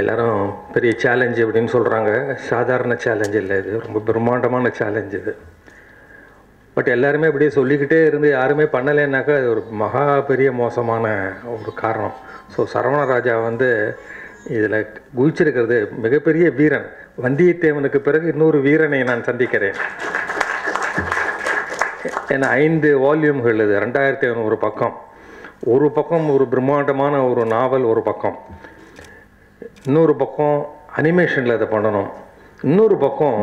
எல்லாரும் பெரிய சேலஞ்சு அப்படின்னு சொல்கிறாங்க சாதாரண சேலஞ்ச் இல்லை இது ரொம்ப பிரம்மாண்டமான சேலஞ்ச் இது பட் எல்லாருமே அப்படியே சொல்லிக்கிட்டே இருந்து யாருமே பண்ணலைன்னாக்கா அது ஒரு மகா பெரிய மோசமான ஒரு காரணம் ஸோ சரவணராஜா வந்து இதில் குதிச்சிருக்கிறது மிகப்பெரிய வீரன் வந்தியத்தேவனுக்கு பிறகு இன்னொரு வீரனை நான் சந்திக்கிறேன் ஏன்னா ஐந்து வால்யூம்கள் இது ரெண்டாயிரத்தி ஐநூறு பக்கம் ஒரு பக்கம் ஒரு பிரம்மாண்டமான ஒரு நாவல் ஒரு பக்கம் இன்னொரு பக்கம் அனிமேஷனில் இதை பண்ணணும் இன்னொரு பக்கம்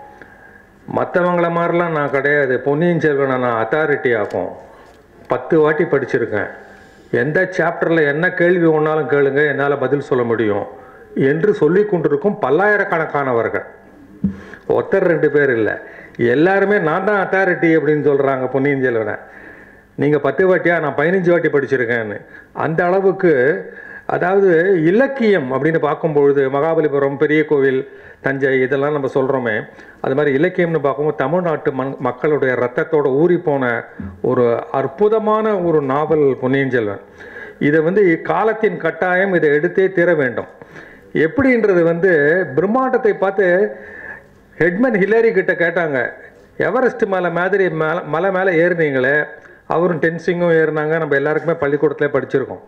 மற்றவங்கள மாதிரிலாம் நான் கிடையாது பொன்னியின் செல்வனை நான் அத்தாரிட்டி ஆக்கும் பத்து வாட்டி படிச்சிருக்கேன் எந்த சாப்டரில் என்ன கேள்வி ஒன்றாலும் கேளுங்க என்னால் பதில் சொல்ல முடியும் என்று சொல்லி கொண்டிருக்கும் பல்லாயிரக்கணக்கானவர்கள் ஒருத்தர் ரெண்டு பேர் இல்லை எல்லாருமே நான் தான் அத்தாரிட்டி அப்படின்னு சொல்கிறாங்க பொன்னியின் செல்வனை நீங்கள் பத்து வாட்டியா நான் பதினஞ்சு வாட்டி படிச்சிருக்கேன்னு அந்த அளவுக்கு அதாவது இலக்கியம் அப்படின்னு பார்க்கும்பொழுது மகாபலிபுரம் பெரிய கோவில் தஞ்சை இதெல்லாம் நம்ம சொல்கிறோமே அது மாதிரி இலக்கியம்னு பார்க்கும்போது தமிழ்நாட்டு மண் மக்களுடைய ரத்தத்தோட ஊறி போன ஒரு அற்புதமான ஒரு நாவல் பொன்னியின் செல்வன் இதை வந்து காலத்தின் கட்டாயம் இதை எடுத்தே தீர வேண்டும் எப்படின்றது வந்து பிரம்மாண்டத்தை பார்த்து ஹெட்மன் ஹில்லரி கிட்ட கேட்டாங்க எவரெஸ்ட் மலை மாதிரி மேலே மலை மேலே ஏறுனீங்களே அவரும் டென்சிங்கும் ஏறினாங்க நம்ம எல்லாருக்குமே பள்ளிக்கூடத்தில் படிச்சிருக்கோம்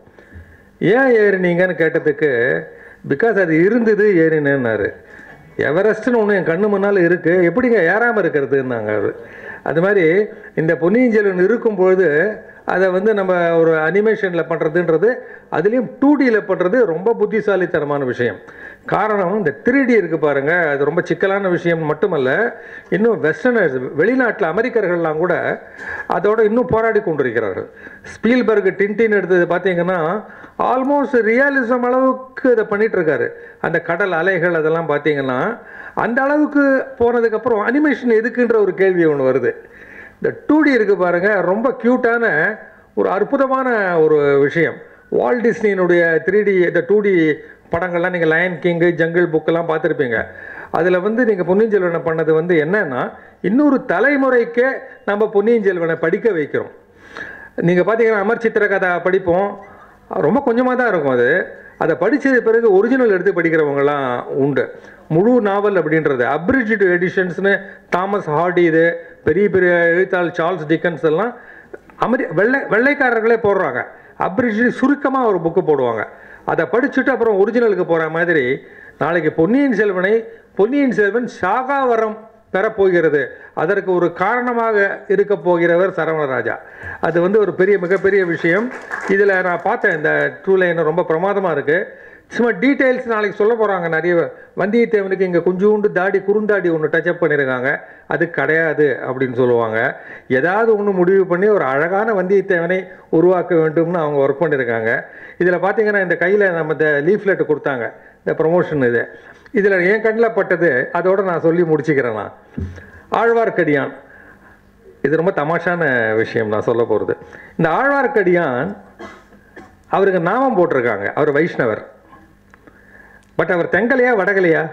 ஏன் ஏறினீங்கன்னு கேட்டதுக்கு பிகாஸ் அது இருந்தது ஏறினேன்னாரு எவரெஸ்ட்னு ஒன்று என் கண்ணு முன்னால் இருக்குது எப்படிங்க ஏறாமல் இருக்கிறதுன்னாங்க அவர் அது மாதிரி இந்த பொன்னியின் செல்வன் இருக்கும்பொழுது அதை வந்து நம்ம ஒரு அனிமேஷனில் பண்ணுறதுன்றது அதுலேயும் டூ டியில் பண்ணுறது ரொம்ப புத்திசாலித்தனமான விஷயம் காரணம் இந்த த்ரீ டி இருக்குது பாருங்கள் அது ரொம்ப சிக்கலான விஷயம் மட்டுமல்ல இன்னும் வெஸ்டர்னர்ஸ் வெளிநாட்டில் அமெரிக்கர்கள்லாம் கூட அதோட இன்னும் போராடி கொண்டிருக்கிறார்கள் ஸ்பீல்பர்க் டின்டின் எடுத்தது பார்த்தீங்கன்னா ஆல்மோஸ்ட் ரியலிசம் அளவுக்கு இதை பண்ணிட்டு இருக்காரு அந்த கடல் அலைகள் அதெல்லாம் பார்த்தீங்கன்னா அந்த அளவுக்கு போனதுக்கப்புறம் அனிமேஷன் எதுக்குன்ற ஒரு கேள்வி ஒன்று வருது இந்த டூ டி இருக்குது பாருங்கள் ரொம்ப க்யூட்டான ஒரு அற்புதமான ஒரு விஷயம் வால் டிஸ்னியினுடைய த்ரீ டி இந்த டூ டி படங்கள்லாம் நீங்கள் லயன் கிங்கு ஜங்கிள் புக்கெல்லாம் பார்த்துருப்பீங்க அதில் வந்து நீங்கள் பொன்னியின் செல்வனை பண்ணது வந்து என்னன்னா இன்னொரு தலைமுறைக்கே நம்ம பொன்னியின் செல்வனை படிக்க வைக்கிறோம் நீங்கள் பார்த்தீங்கன்னா அமர் சித்திர கதை படிப்போம் ரொம்ப கொஞ்சமாக தான் இருக்கும் அது அதை படித்தது பிறகு ஒரிஜினல் எடுத்து படிக்கிறவங்கலாம் உண்டு முழு நாவல் அப்படின்றது அப்ரிஜிட் எடிஷன்ஸ்னு தாமஸ் ஹார்டி இது பெரிய பெரிய எழுத்தாளர் சார்ல்ஸ் டிக்கன்ஸ் எல்லாம் அமெரி வெள்ளை வெள்ளைக்காரர்களே போடுறாங்க அப்ரிஜிட் சுருக்கமாக ஒரு புக்கு போடுவாங்க அதை படிச்சுட்டு அப்புறம் ஒரிஜினலுக்கு போகிற மாதிரி நாளைக்கு பொன்னியின் செல்வனை பொன்னியின் செல்வன் சாகாவரம் பெறப்போகிறது அதற்கு ஒரு காரணமாக இருக்க போகிறவர் சரவணராஜா அது வந்து ஒரு பெரிய மிகப்பெரிய விஷயம் இதில் நான் பார்த்தேன் இந்த டூ லைன் ரொம்ப பிரமாதமாக இருக்குது சும்மா டீட்டெயில்ஸ் நாளைக்கு சொல்ல போகிறாங்க நிறைய வந்தியத்தேவனுக்கு இங்கே கொஞ்சோண்டு தாடி குறுந்தாடி ஒன்று டச்சப் பண்ணியிருக்காங்க அது கிடையாது அப்படின்னு சொல்லுவாங்க ஏதாவது ஒன்று முடிவு பண்ணி ஒரு அழகான வந்தியத்தேவனை உருவாக்க வேண்டும்னு அவங்க ஒர்க் பண்ணியிருக்காங்க இதில் பார்த்தீங்கன்னா இந்த கையில் நம்ம இந்த லீஃப்லெட் கொடுத்தாங்க இந்த ப்ரொமோஷன் இது இதில் என் கண்ணில் பட்டது அதோடு நான் சொல்லி முடிச்சுக்கிறேன் நான் ஆழ்வார்க்கடியான் இது ரொம்ப தமாஷான விஷயம் நான் சொல்ல போகிறது இந்த ஆழ்வார்க்கடியான் அவருக்கு நாமம் போட்டிருக்காங்க அவர் வைஷ்ணவர் பட் அவர் தெங்கலையா வடகலையா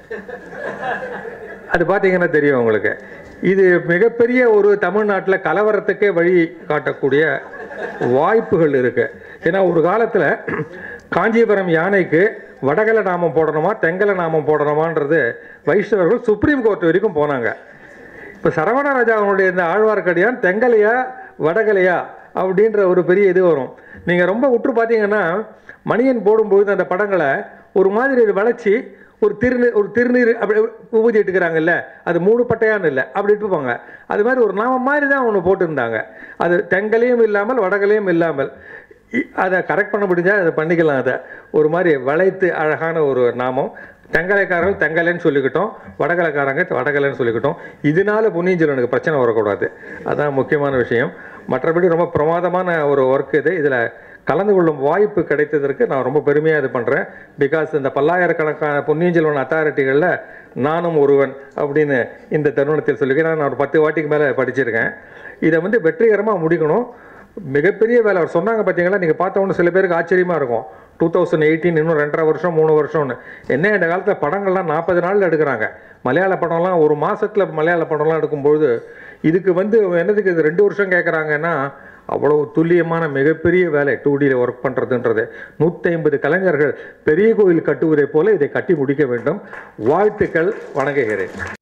அது பார்த்தீங்கன்னா தெரியும் உங்களுக்கு இது மிகப்பெரிய ஒரு தமிழ்நாட்டில் கலவரத்துக்கே வழி காட்டக்கூடிய வாய்ப்புகள் இருக்கு ஏன்னா ஒரு காலத்தில் காஞ்சிபுரம் யானைக்கு வடகலை நாமம் போடணுமா தெங்கலை நாமம் போடணுமான்றது வைஷ்ணவர்கள் சுப்ரீம் கோர்ட் வரைக்கும் போனாங்க இப்போ சரவணராஜாவுடைய இந்த ஆழ்வார்க்கடியான் தெங்கலையா வடகலையா அப்படின்ற ஒரு பெரிய இது வரும் நீங்கள் ரொம்ப உற்று பார்த்தீங்கன்னா மணியன் போடும்போது அந்த படங்களை ஒரு மாதிரி வளைச்சி ஒரு திருநீர் ஒரு திருநீர் அப்படி ஊதி இட்டுக்கிறாங்கல்ல அது மூணு பட்டையான்னு இல்லை அப்படி இட்டுப்பாங்க அது மாதிரி ஒரு நாமம் மாதிரி தான் ஒன்று போட்டிருந்தாங்க அது தெங்கலையும் இல்லாமல் வடகலையும் இல்லாமல் இ- அதை கரெக்ட் பண்ண முடிஞ்சால் அதை பண்ணிக்கலாம் அதை ஒரு மாதிரி வளைத்து அழகான ஒரு நாமம் தெங்கலைக்காரர்கள் தெங்கலைன்னு சொல்லிக்கிட்டோம் வடகலைக்காரங்க வடகலைன்னு சொல்லிக்கிட்டோம் இதனால பொன்னியின் செல்வனுக்கு பிரச்சனை வரக்கூடாது அதான் முக்கியமான விஷயம் மற்றபடி ரொம்ப பிரமாதமான ஒரு ஒர்க் இது இதில் கலந்து கொள்ளும் வாய்ப்பு கிடைத்ததற்கு நான் ரொம்ப பெருமையாக இது பண்ணுறேன் பிகாஸ் இந்த பல்லாயிரக்கணக்கான பொன்னியின் செல்வன் அத்தாரிட்டிகளில் நானும் ஒருவன் அப்படின்னு இந்த தருணத்தில் சொல்லிக்கிறேன் நான் ஒரு பத்து வாட்டிக்கு மேலே படிச்சிருக்கேன் இதை வந்து வெற்றிகரமாக முடிக்கணும் மிகப்பெரிய வேலை அவர் சொன்னாங்க பார்த்தீங்களா நீங்கள் பார்த்த உடனே சில பேருக்கு ஆச்சரியமாக இருக்கும் டூ தௌசண்ட் எயிட்டீன் இன்னும் ரெண்டரை வருஷம் மூணு வருஷம்னு என்ன இந்த காலத்தில் படங்கள்லாம் நாற்பது நாளில் எடுக்கிறாங்க மலையாள படம்லாம் ஒரு மாசத்துல மலையாள படம்லாம் எடுக்கும்பொழுது இதுக்கு வந்து என்னதுக்கு இது ரெண்டு வருஷம் கேட்குறாங்கன்னா அவ்வளவு துல்லியமான மிகப்பெரிய வேலை டூ டியில் ஒர்க் பண்ணுறதுன்றது நூற்றி ஐம்பது கலைஞர்கள் பெரிய கோயில் கட்டுவதைப் போல இதை கட்டி முடிக்க வேண்டும் வாழ்த்துக்கள் வணங்குகிறேன்